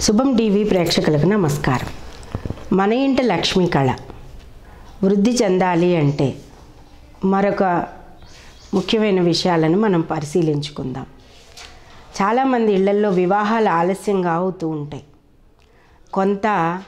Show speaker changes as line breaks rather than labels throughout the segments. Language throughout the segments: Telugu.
శుభం టీవీ ప్రేక్షకులకు నమస్కారం మన ఇంటి లక్ష్మీ కళ వృద్ధి చెందాలి అంటే మరొక ముఖ్యమైన విషయాలను మనం పరిశీలించుకుందాం చాలామంది ఇళ్లల్లో వివాహాలు ఆలస్యంగా అవుతూ ఉంటాయి కొంత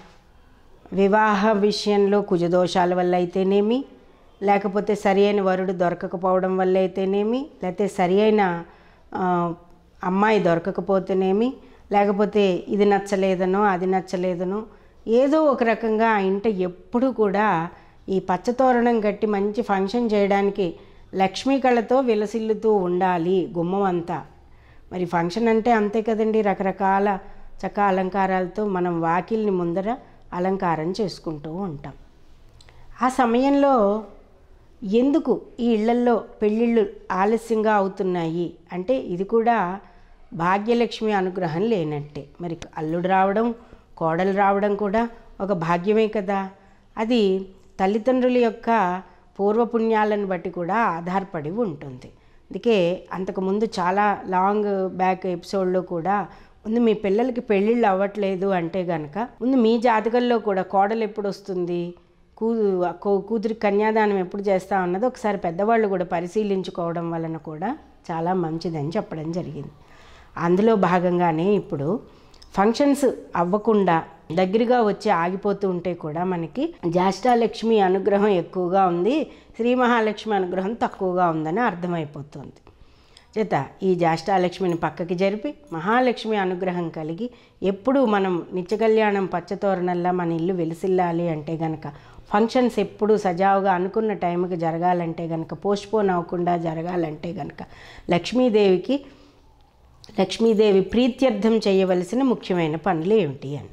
వివాహ విషయంలో కుజదోషాల వల్ల అయితేనేమి లేకపోతే సరి అయిన వరుడు దొరకకపోవడం వల్ల అయితేనేమి లేకపోతే సరి అయిన ఆ, అమ్మాయి దొరకకపోతేనేమి లేకపోతే ఇది నచ్చలేదనో అది నచ్చలేదనో ఏదో ఒక రకంగా ఆ ఇంట ఎప్పుడు కూడా ఈ పచ్చతోరణం కట్టి మంచి ఫంక్షన్ చేయడానికి లక్ష్మీ కళతో విలసిల్లుతూ ఉండాలి గుమ్మం అంతా మరి ఫంక్షన్ అంటే అంతే కదండి రకరకాల చక్క అలంకారాలతో మనం వాకిల్ని ముందర అలంకారం చేసుకుంటూ ఉంటాం ఆ సమయంలో ఎందుకు ఈ ఇళ్లల్లో పెళ్ళిళ్ళు ఆలస్యంగా అవుతున్నాయి అంటే ఇది కూడా భాగ్యలక్ష్మి అనుగ్రహం లేనట్టే మరి అల్లుడు రావడం కోడలు రావడం కూడా ఒక భాగ్యమే కదా అది తల్లిదండ్రుల యొక్క పూర్వపుణ్యాలను బట్టి కూడా ఆధారపడి ఉంటుంది అందుకే అంతకుముందు చాలా లాంగ్ బ్యాక్ ఎపిసోడ్లో కూడా ముందు మీ పిల్లలకి పెళ్ళిళ్ళు అవ్వట్లేదు అంటే కనుక ముందు మీ జాతకంలో కూడా కోడలు ఎప్పుడు వస్తుంది కూ కూ- కూతురి కన్యాదానం ఎప్పుడు చేస్తా ఉన్నది ఒకసారి పెద్దవాళ్ళు కూడా పరిశీలించుకోవడం వలన కూడా చాలా మంచిదని చెప్పడం జరిగింది అందులో భాగంగానే ఇప్పుడు ఫంక్షన్స్ అవ్వకుండా దగ్గరగా వచ్చి ఆగిపోతూ ఉంటే కూడా మనకి జ్యేష్ఠాలక్ష్మి అనుగ్రహం ఎక్కువగా ఉంది శ్రీ మహాలక్ష్మి అనుగ్రహం తక్కువగా ఉందని అర్థమైపోతుంది చేత ఈ జ్యేష్ఠాలక్ష్మిని పక్కకి జరిపి మహాలక్ష్మి అనుగ్రహం కలిగి ఎప్పుడు మనం నిత్య కళ్యాణం పచ్చతోరణల్లా మన ఇల్లు వెలిసిల్లాలి అంటే గనక ఫంక్షన్స్ ఎప్పుడు సజావుగా అనుకున్న టైంకి జరగాలంటే గనక పోస్ట్పోన్ అవ్వకుండా జరగాలంటే గనక లక్ష్మీదేవికి లక్ష్మీదేవి ప్రీత్యర్థం చేయవలసిన ముఖ్యమైన పనులు ఏమిటి అని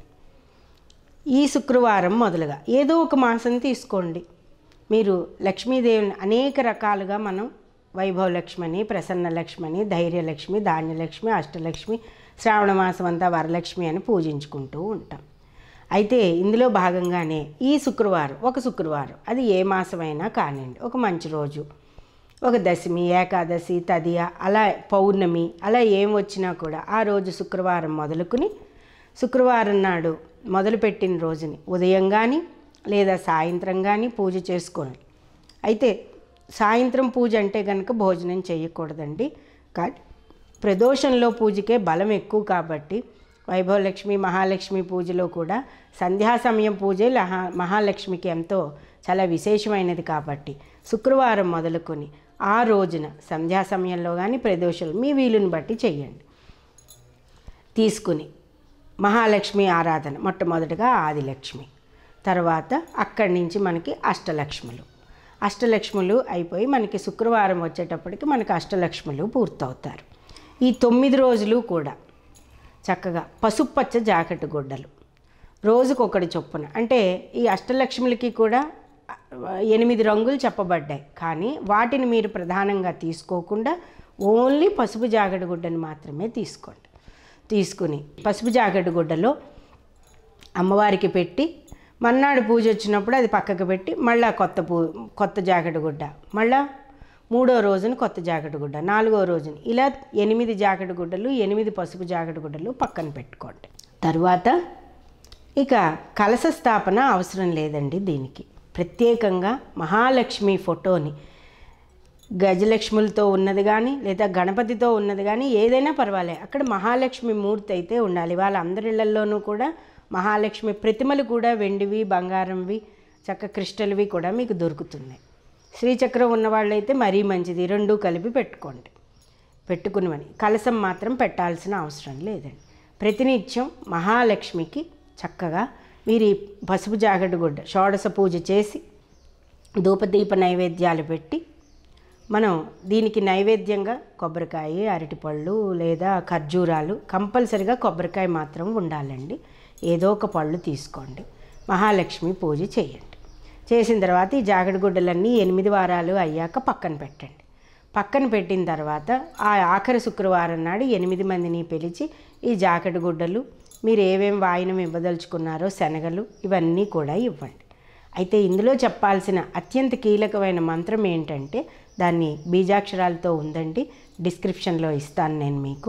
ఈ శుక్రవారం మొదలుగా ఏదో ఒక మాసం తీసుకోండి మీరు లక్ష్మీదేవిని అనేక రకాలుగా మనం వైభవ లక్ష్మని ప్రసన్న లక్ష్మని ధైర్యలక్ష్మి ధాన్యలక్ష్మి అష్టలక్ష్మి శ్రావణ మాసం అంతా వరలక్ష్మి అని పూజించుకుంటూ ఉంటాం అయితే ఇందులో భాగంగానే ఈ శుక్రవారం ఒక శుక్రవారం అది ఏ మాసమైనా కానివ్వండి ఒక మంచి రోజు ఒక దశమి ఏకాదశి తదియ అలా పౌర్ణమి అలా ఏం వచ్చినా కూడా ఆ రోజు శుక్రవారం మొదలుకుని శుక్రవారం నాడు మొదలుపెట్టిన రోజుని ఉదయం కానీ లేదా సాయంత్రం కానీ పూజ చేసుకోవాలి అయితే సాయంత్రం పూజ అంటే కనుక భోజనం చేయకూడదండి కానీ ప్రదోషంలో పూజకే బలం ఎక్కువ కాబట్టి వైభవలక్ష్మి మహాలక్ష్మి పూజలో కూడా సంధ్యా సమయం పూజే లహా మహాలక్ష్మికి ఎంతో చాలా విశేషమైనది కాబట్టి శుక్రవారం మొదలుకొని ఆ రోజున సంధ్యా సమయంలో కానీ ప్రదోషాలు మీ వీలుని బట్టి చెయ్యండి తీసుకుని మహాలక్ష్మి ఆరాధన మొట్టమొదటిగా ఆదిలక్ష్మి తర్వాత అక్కడి నుంచి మనకి అష్టలక్ష్ములు అష్టలక్ష్ములు అయిపోయి మనకి శుక్రవారం వచ్చేటప్పటికి మనకి అష్టలక్ష్ములు పూర్తవుతారు ఈ తొమ్మిది రోజులు కూడా చక్కగా పసుపచ్చ జాకెట్ గుడ్డలు రోజుకొకటి చొప్పున అంటే ఈ అష్టలక్ష్ములకి కూడా ఆ, ఎనిమిది రంగులు చెప్పబడ్డాయి కానీ వాటిని మీరు ప్రధానంగా తీసుకోకుండా ఓన్లీ పసుపు జాకెట్ గుడ్డని మాత్రమే తీసుకోండి తీసుకుని పసుపు జాకెట్ గుడ్డలో అమ్మవారికి పెట్టి మన్నాడు పూజ వచ్చినప్పుడు అది పక్కకు పెట్టి మళ్ళా కొత్త పూ కొత్త జాకెట్ గుడ్డ మళ్ళా మూడో రోజున కొత్త జాకెట్ గుడ్డ నాలుగో రోజున ఇలా ఎనిమిది జాకెట్ గుడ్డలు ఎనిమిది పసుపు జాకెట్ గుడ్డలు పక్కన పెట్టుకోండి తరువాత ఇక కలశ స్థాపన అవసరం లేదండి దీనికి ప్రత్యేకంగా మహాలక్ష్మి ఫోటోని గజలక్ష్ములతో ఉన్నది కానీ లేదా గణపతితో ఉన్నది కానీ ఏదైనా పర్వాలే అక్కడ మహాలక్ష్మి మూర్తి అయితే ఉండాలి వాళ్ళ అందరిళ్లలోనూ కూడా మహాలక్ష్మి ప్రతిమలు కూడా వెండివి బంగారంవి చక్క క్రిస్టల్వి కూడా మీకు దొరుకుతున్నాయి శ్రీచక్రం ఉన్న వాళ్ళైతే మరీ మంచిది రెండు కలిపి పెట్టుకోండి పెట్టుకునివని కలసం మాత్రం పెట్టాల్సిన అవసరం లేదండి ప్రతినిత్యం మహాలక్ష్మికి చక్కగా మీరు ఈ పసుపు జాగడి గుడ్డ షోడశ పూజ చేసి ధూపదీప నైవేద్యాలు పెట్టి మనం దీనికి నైవేద్యంగా కొబ్బరికాయ అరటిపళ్ళు లేదా ఖర్జూరాలు కంపల్సరిగా కొబ్బరికాయ మాత్రం ఉండాలండి ఏదో ఒక పళ్ళు తీసుకోండి మహాలక్ష్మి పూజ చేయండి చేసిన తర్వాత ఈ జాగడి గుడ్డలన్నీ ఎనిమిది వారాలు అయ్యాక పక్కన పెట్టండి పక్కన పెట్టిన తర్వాత ఆ ఆఖరి శుక్రవారం నాడు ఎనిమిది మందిని పిలిచి ఈ జాకెట్ గుడ్డలు మీరు ఏమేం వాయినం ఇవ్వదలుచుకున్నారో శనగలు ఇవన్నీ కూడా ఇవ్వండి అయితే ఇందులో చెప్పాల్సిన అత్యంత కీలకమైన మంత్రం ఏంటంటే దాన్ని బీజాక్షరాలతో ఉందండి డిస్క్రిప్షన్లో ఇస్తాను నేను మీకు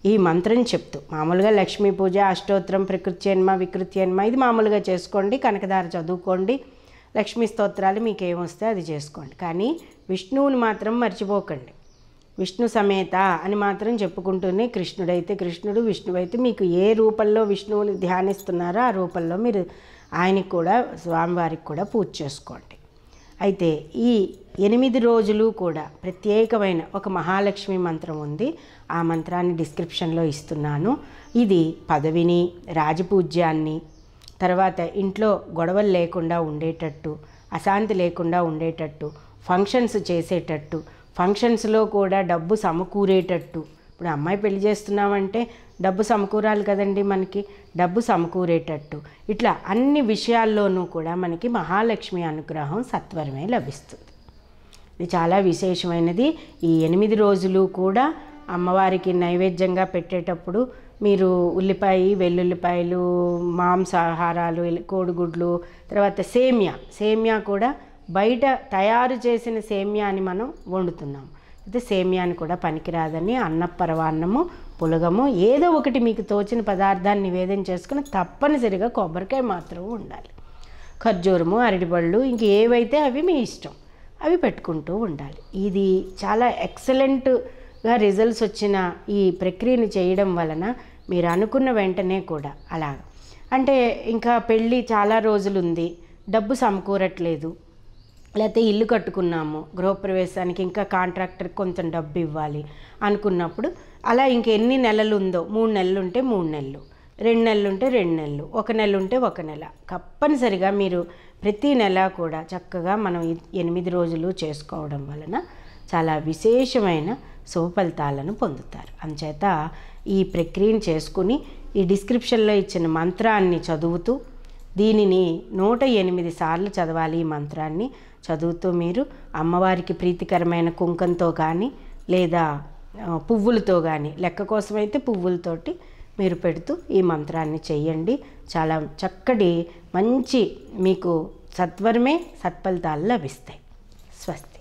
ఈ మంత్రం చెప్తూ మామూలుగా లక్ష్మీ పూజ అష్టోత్తరం ప్రకృత్యన్మ వికృత్యన్మ ఇది మామూలుగా చేసుకోండి కనకదార చదువుకోండి లక్ష్మీ స్తోత్రాలు మీకు ఏమొస్తే అది చేసుకోండి కానీ విష్ణువుని మాత్రం మర్చిపోకండి విష్ణు సమేత అని మాత్రం చెప్పుకుంటూనే కృష్ణుడైతే కృష్ణుడు విష్ణువైతే మీకు ఏ రూపంలో విష్ణువుని ధ్యానిస్తున్నారో ఆ రూపంలో మీరు ఆయనకి కూడా స్వామివారికి కూడా పూజ చేసుకోండి అయితే ఈ ఎనిమిది రోజులు కూడా ప్రత్యేకమైన ఒక మహాలక్ష్మి మంత్రం ఉంది ఆ మంత్రాన్ని డిస్క్రిప్షన్లో ఇస్తున్నాను ఇది పదవిని రాజపూజ్యాన్ని తర్వాత ఇంట్లో గొడవలు లేకుండా ఉండేటట్టు అశాంతి లేకుండా ఉండేటట్టు ఫంక్షన్స్ చేసేటట్టు ఫంక్షన్స్లో కూడా డబ్బు సమకూరేటట్టు ఇప్పుడు అమ్మాయి పెళ్లి చేస్తున్నామంటే డబ్బు సమకూరాలి కదండి మనకి డబ్బు సమకూరేటట్టు ఇట్లా అన్ని విషయాల్లోనూ కూడా మనకి మహాలక్ష్మి అనుగ్రహం సత్వరమే లభిస్తుంది ఇది చాలా విశేషమైనది ఈ ఎనిమిది రోజులు కూడా అమ్మవారికి నైవేద్యంగా పెట్టేటప్పుడు మీరు ఉల్లిపాయ వెల్లుల్లిపాయలు మాంసాహారాలు ఇల- కోడిగుడ్లు తర్వాత సేమియా సేమియా కూడా బయట తయారు చేసిన సేమియాని మనం వండుతున్నాం అయితే సేమియాని కూడా పనికిరాదని అన్నపరవాన్నము పులగము ఏదో ఒకటి మీకు తోచిన పదార్థాన్ని నివేదన చేసుకుని తప్పనిసరిగా కొబ్బరికాయ మాత్రం ఉండాలి ఖర్జూరము అరటిపళ్ళు ఇంక ఏవైతే అవి మీ ఇష్టం అవి పెట్టుకుంటూ ఉండాలి ఇది చాలా ఎక్సలెంట్గా రిజల్ట్స్ వచ్చిన ఈ ప్రక్రియను చేయడం వలన మీరు అనుకున్న వెంటనే కూడా అలాగ అంటే ఇంకా పెళ్ళి చాలా రోజులు ఉంది డబ్బు సమకూరట్లేదు లేకపోతే ఇల్లు కట్టుకున్నాము గృహప్రవేశానికి ఇంకా కాంట్రాక్టర్ కొంచెం డబ్బు ఇవ్వాలి అనుకున్నప్పుడు అలా ఇంకెన్ని నెలలు ఉందో మూడు నెలలు ఉంటే మూడు నెలలు రెండు నెలలు ఉంటే రెండు నెలలు ఒక నెల ఉంటే ఒక నెల తప్పనిసరిగా మీరు ప్రతి నెల కూడా చక్కగా మనం ఈ ఎనిమిది రోజులు చేసుకోవడం వలన చాలా విశేషమైన శుభఫలితాలను పొందుతారు అంచేత ఈ ప్రక్రియను చేసుకుని ఈ డిస్క్రిప్షన్లో ఇచ్చిన మంత్రాన్ని చదువుతూ దీనిని నూట ఎనిమిది సార్లు చదవాలి ఈ మంత్రాన్ని చదువుతూ మీరు అమ్మవారికి ప్రీతికరమైన కుంకంతో కానీ లేదా ఆ, పువ్వులతో కానీ లెక్క కోసమైతే పువ్వులతోటి మీరు పెడుతూ ఈ మంత్రాన్ని చెయ్యండి చాలా చక్కటి మంచి మీకు సత్వరమే సత్ఫలితాలు లభిస్తాయి స్వస్తి